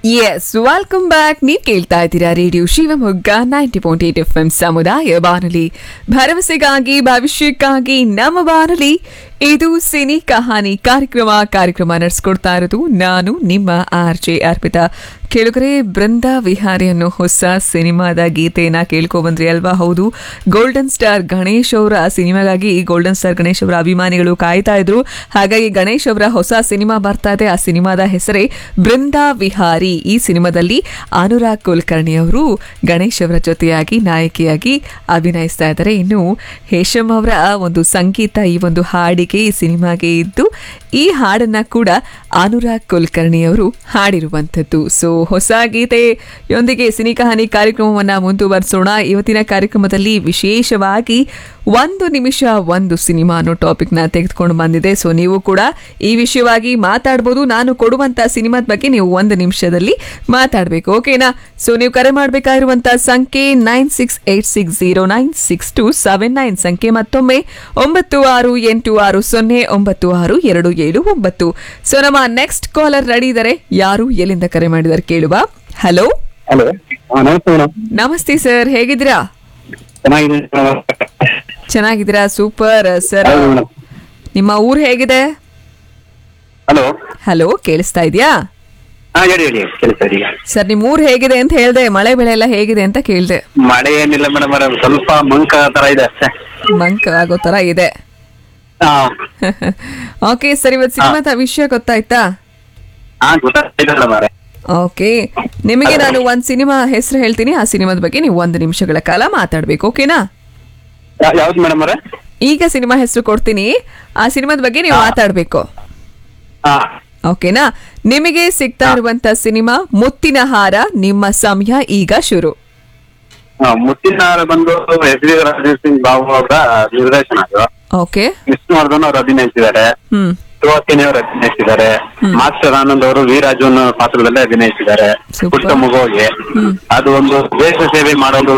S welcome back ನೀವು ಕೇಳ್ತಾ ಇದ್ದೀರಾ radio Shivamogga ninety point eight F M ಸಮುದಾಯ ಬಾನುಲಿ ಭರವಸೆಗಾಗಿ ಭವಿಷ್ಯಕ್ಕಾಗಿ ನಮ್ಮ ಬಾನುಲಿ ಇದು ಸಿನಿ ಕಹಾನಿ ಕಾರ್ಯಕ್ರಮ ಕಾರ್ಯಕ್ರಮ ನಡೆಸ್ಕೊಡ್ತಾ ಇರೋದು ನಾನು ನಿಮ್ಮ ಆರ್ ಜೆ ಅರ್ಪಿತಾ ಕೇಳುಗರೆ ಬೃಂದ ವಿಹಾರಿ ಅನ್ನೋ ಹೊಸ ಸಿನಿಮಾದ ಗೀತೆಯನ್ನ ಕೇಳ್ಕೊ ಬಂದ್ರಿ ಅಲ್ವಾ ಹೌದು ಗೋಲ್ಡನ್ ಸ್ಟಾರ್ ಗಣೇಶ್ ಅವರ ಸಿನಿಮಾಗಾಗಿ ಗೋಲ್ಡನ್ ಸ್ಟಾರ್ ಗಣೇಶ್ ಅವರ ಅಭಿಮಾನಿಗಳು ಕಾಯ್ತಾ ಇದ್ರು ಹಾಗಾಗಿ ಗಣೇಶ್ ಅವರ ಹೊಸ ಸಿನಿಮಾ ಬರ್ತಾ ಇದೆ ಆ ಸಿನಿಮಾದ ಹೆಸರೇ ಬೃಂದ ವಿಹಾರಿ ಈ ಸಿನಿಮಾದಲ್ಲಿ ಅನುರಾಗ್ ಕುಲಕರ್ಣಿ ಅವರು ಗಣೇಶ್ ಅವರ ಜೊತೆಯಾಗಿ ನಾಯಕಿಯಾಗಿ ಅಭಿನಯಿಸ್ತಾ ಇದ್ದಾರೆ ಇನ್ನು ಹೇಶಮ್ ಅವರ ಒಂದು ಸಂಗೀತ ಈ ಒಂದು ಹಾಡಿಗೆ ಈ ಸಿನಿಮಾಗೆ ಇದ್ದು ಈ ಹಾಡನ್ನ ಕೂಡ ಅನುರಾಗ್ ಕುಲಕರ್ಣಿ ಅವರು ಹಾಡಿರುವಂಥದ್ದು ಸೊ ಹೊಸ ಗೀತೆಯೊಂದಿಗೆ ಸಿನಿ ಕಹಾನಿ ಕಾರ್ಯಕ್ರಮವನ್ನ ಮುಂದುವರಿಸೋಣ ಇವತ್ತಿನ ಕಾರ್ಯಕ್ರಮದಲ್ಲಿ ವಿಶೇಷವಾಗಿ ಒಂದು ನಿಮಿಷ ಒಂದು ಸಿನಿಮಾ ಅನ್ನೋ ಟಾಪಿಕ್ನ ತೆಗೆದುಕೊಂಡು ಬಂದಿದೆ ಸೊ ನೀವು ಕೂಡ ಈ ವಿಷಯವಾಗಿ ಮಾತಾಡ್ಬೋದು ನಾನು ಕೊಡುವಂತ ಸಿನಿಮಾದ ಬಗ್ಗೆ ನೀವು ಒಂದು ನಿಮಿಷದಲ್ಲಿ ಮಾತಾಡಬೇಕು ಓಕೆನಾ ಸೊ ನೀವು ಕರೆ ಮಾಡಬೇಕಾಗಿರುವಂತ ಸಂಖ್ಯೆ nine six eight six zero nine six two seven nine ಸಂಖ್ಯೆ ಮತ್ತೊಮ್ಮೆ ಒಂಬತ್ತು ಆರು ಎಂಟು ಆರು ಸೊನ್ನೆ ಒಂಬತ್ತು ಆರು ಎರಡು ಏಳು ಒಂಬತ್ತು ಸೊ ನಮ್ಮ ನೆಕ್ಸ್ಟ್ ಕಾಲರ್ ರೆಡಿ ಇದ್ದಾರೆ ಯಾರು ಎಲ್ಲಿಂದ ಕರೆ ಮಾಡಿದ್ದಾರೆ ಕೇಳುವ ಹಲೋ ಹಲೋ ಹಾ ನಮಸ್ತೆ ಮೇಡಮ್ ನಮಸ್ತೆ ಸರ್ ಹೇಗಿದ್ದೀರಾ ಚೆನ್ನಾಗಿದೆ ಮೇಡಮ್ ಚೆನ್ನಾಗಿದ್ದೀರಾ ಸೂಪರ್ ಸರ್ ಹೌದು ಮೇಡಮ್ ನಿಮ್ಮ ಊರ್ ಹೇಗಿದೆ ಹಲೋ ಹಲೋ ಕೇಳಿಸ್ತಾ ಇದೆಯಾ ಹಾ ಹೇಳಿ ಹೇಳಿ ಕೇಳ್ತಾ ಈಗ ಸರ್ ನಿಮ್ ಊರ್ ಹೇಗಿದೆ ಅಂತ ಹೇಳ್ದೆ ಮಳೆ ಬೆಳೆ ಎಲ್ಲ ಹೇಗಿದೆ ಅಂತ ಕೇಳ್ದೆ ಮಳೆ ಏನಿಲ್ಲ ಮೇಡಮ್ ಸ್ವಲ್ಪ ಮಂಕ ತರ ಇದೆ ಅಷ್ಟೇ ಮಂಕ್ ಆಗೋ ತರ ಇದೆ ಹಾ ಓಕೆ ಸರ್ ಇವತ್ತು ಸಿನಿಮಾದ ವಿಷಯ ಗೊತ್ತಾಯ್ತಾ ಹಾ ಗೊತ್ತಾಯ್ತು ಮೇಡಮ್ ಅವರೇ ಓಕೆ ನಿಮಗೆ ನಾನು ಒಂದ್ ಸಿನಿಮಾ ಹೆಸರು ಹೇಳ್ತೀನಿ ಆ ಸಿನಿಮಾದ ಬಗ್ಗೆ ನೀವು ಒಂದು ನಿಮಿಷಗಳ ಕಾಲ ಮಾತಾಡ್ಬೇಕು ಓಕೆನಾ ಯಾವ್ದು ಮೇಡಮ್ ಅವರೇ ಈಗ ಸಿನಿಮಾ ಹೆಸರು ಕೊಡ್ತೀನಿ ಆ ಸಿನಿಮಾದ ಬಗ್ಗೆ ನೀವು ಮಾತಾಡ್ಬೇಕು ಹಾ ಓಕೆನಾ ನಿಮಗೆ ಸಿಗ್ತಾ ಇರುವಂತ ಸಿನಿಮಾ ಮುತ್ತಿನ ಹಾರ ನಿಮ್ಮ ಸಮಯ ಈಗ ಶುರು ಹಾ, ಮುತ್ತಿನ ಹಾರ ಬಂದು ಎಸ್ ಡಿ ರಾಜೇಶ್ ಸಿಂಗ್ ಬಾಬು ಅವರ ನಿರ್ದೇಶನ ಅದು ಓಕೆ ವಿಷ್ಣುವರ್ಧನ್ ಅವರು ಅಭಿನಯಿಸಿದ್ದಾರೆ ಹ್ಮ್ ಸುಹಾಸಿನಿ ಅವರು ಅಭಿನಯಿಸಿದ್ದಾರೆ ಮಾಸ್ಟರ್ ಆನಂದ್ ಅವರು ವೀರಾಜನ್ ಪಾತ್ರದಲ್ಲಿ ಅಭಿನಯಿಸಿದ್ದಾರೆ Super. ಪುಟ್ಟ ಮಗುವಿಗೆ ಅದು ಒಂದು ದೇಶ ಸೇವೆ ಮಾಡೋದು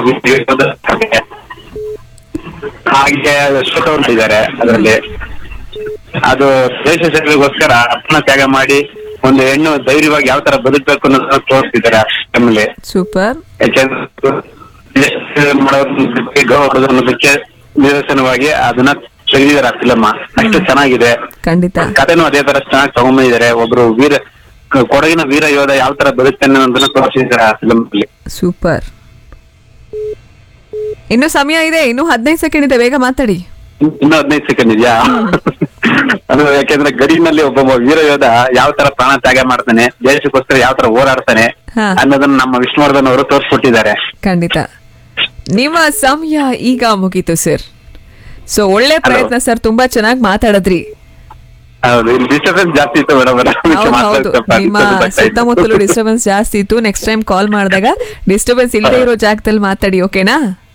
ಹಾಗೆ ಅಶ್ವಥ್ ಅವರು ಇದ್ದಾರೆ ಅದರಲ್ಲಿ ಅದು ದೇಶ ಸೇವೆಗೋಸ್ಕರ ಅರ್ಪಣ ತ್ಯಾಗ ಮಾಡಿ ಒಂದು ಹೆಣ್ಣು ಧೈರ್ಯವಾಗಿ ಯಾವ ತರ ಬದುಕಬೇಕು ಅನ್ನೋದನ್ನ ತೋರಿಸ್ತಿದ್ದಾರೆ ಆ ಟೈಮಲ್ಲಿ ಸೂಪರ್ ಯಾಕೆಂದ್ರೆ ದೇಶ ಸೇವೆ ಮಾಡೋದಕ್ಕೆ ಗೌರವ ಅನ್ನೋದಕ್ಕೆ ನಿದರ್ಶನವಾಗಿ ಅದನ್ನ ತೆಗೆದಿದ್ದಾರೆ ಆ ಫಿಲಮ್ ಅಷ್ಟು ಚೆನ್ನಾಗಿದೆ ಖಂಡಿತ ಕಥೆನೂ ಅದೇ ತರ ಚೆನ್ನಾಗಿ ತಗೊಂಬಂದಿದ್ದಾರೆ ಒಬ್ರು ವೀರ ಕೊಡಗಿನ ವೀರ ಯೋಧ ಯಾವ ತರ ಬದುಕ್ತಾನೆ ಅನ್ನೋದನ್ನ ತೋರಿಸಿದ್ದಾರೆ ಆ ಫಿಲಮ್ ಅಲ್ಲಿ ಸೂಪರ್ ಇನ್ನು ಸಮಯ ಇದೆ ಇನ್ನು ಹದಿನೈದು ಸೆಕೆಂಡ್ ಇದೆ ಬೇಗ ಮಾತಾಡಿ ಇನ್ನು ಹದಿನೈದು ಸೆಕೆಂಡ್ ಇದೆಯಾ ಅದು ಯಾಕೆಂದ್ರೆ ಗಡಿನಲ್ಲಿ ಒಬ್ಬ ವೀರ ಯೋಧ ಯಾವ ತರ ಪ್ರಾಣ ತ್ಯಾಗ ಮಾಡ್ತಾನೆ ದೇಶಕ್ಕೋಸ್ಕರ ಯಾವ ತರ ಹೋರಾಡ್ತಾನೆ ಹಾ. ಅನ್ನೋದನ್ನ ನಮ್ಮ ವಿಷ್ಣುವರ್ಧನ್ ಅವರು ತೋರಿಸ್ಕೊಟ್ಟಿದ್ದಾರೆ ಖಂಡಿತ ನಿಮ್ಮ ಸಮಯ ಈಗ ಮುಗೀತು ಸರ್ ಸೊ ಒಳ್ಳೆ ಪ್ರಯತ್ನ ಸರ್ ತುಂಬಾ ಚೆನ್ನಾಗಿ ಮಾತಾಡದ್ರಿ ಹೌದು ಇಲ್ಲಿ ಡಿಸ್ಟರ್ಬೆನ್ಸ್ ಜಾಸ್ತಿ ಇತ್ತು ಮೇಡಮ್ ಹೌದು ಹೌದು ನಿಮ್ಮ ಸುತ್ತಮುತ್ತಲು ಡಿಸ್ಟರ್ಬೆನ್ಸ್ ಜಾಸ್ತಿ ಇತ್ತು ನೆಕ್ಸ್ಟ್ ಟೈಮ್ ಕಾಲ್ ಮಾಡಿದಾಗ ಡಿಸ್ಟರ್ಬೆನ್ಸ್ ಇಲ್ಲದೆ ಇರೋ ಜಾಗದಲ್ಲಿ ಮಾತಾಡಿ ಓಕೆನಾ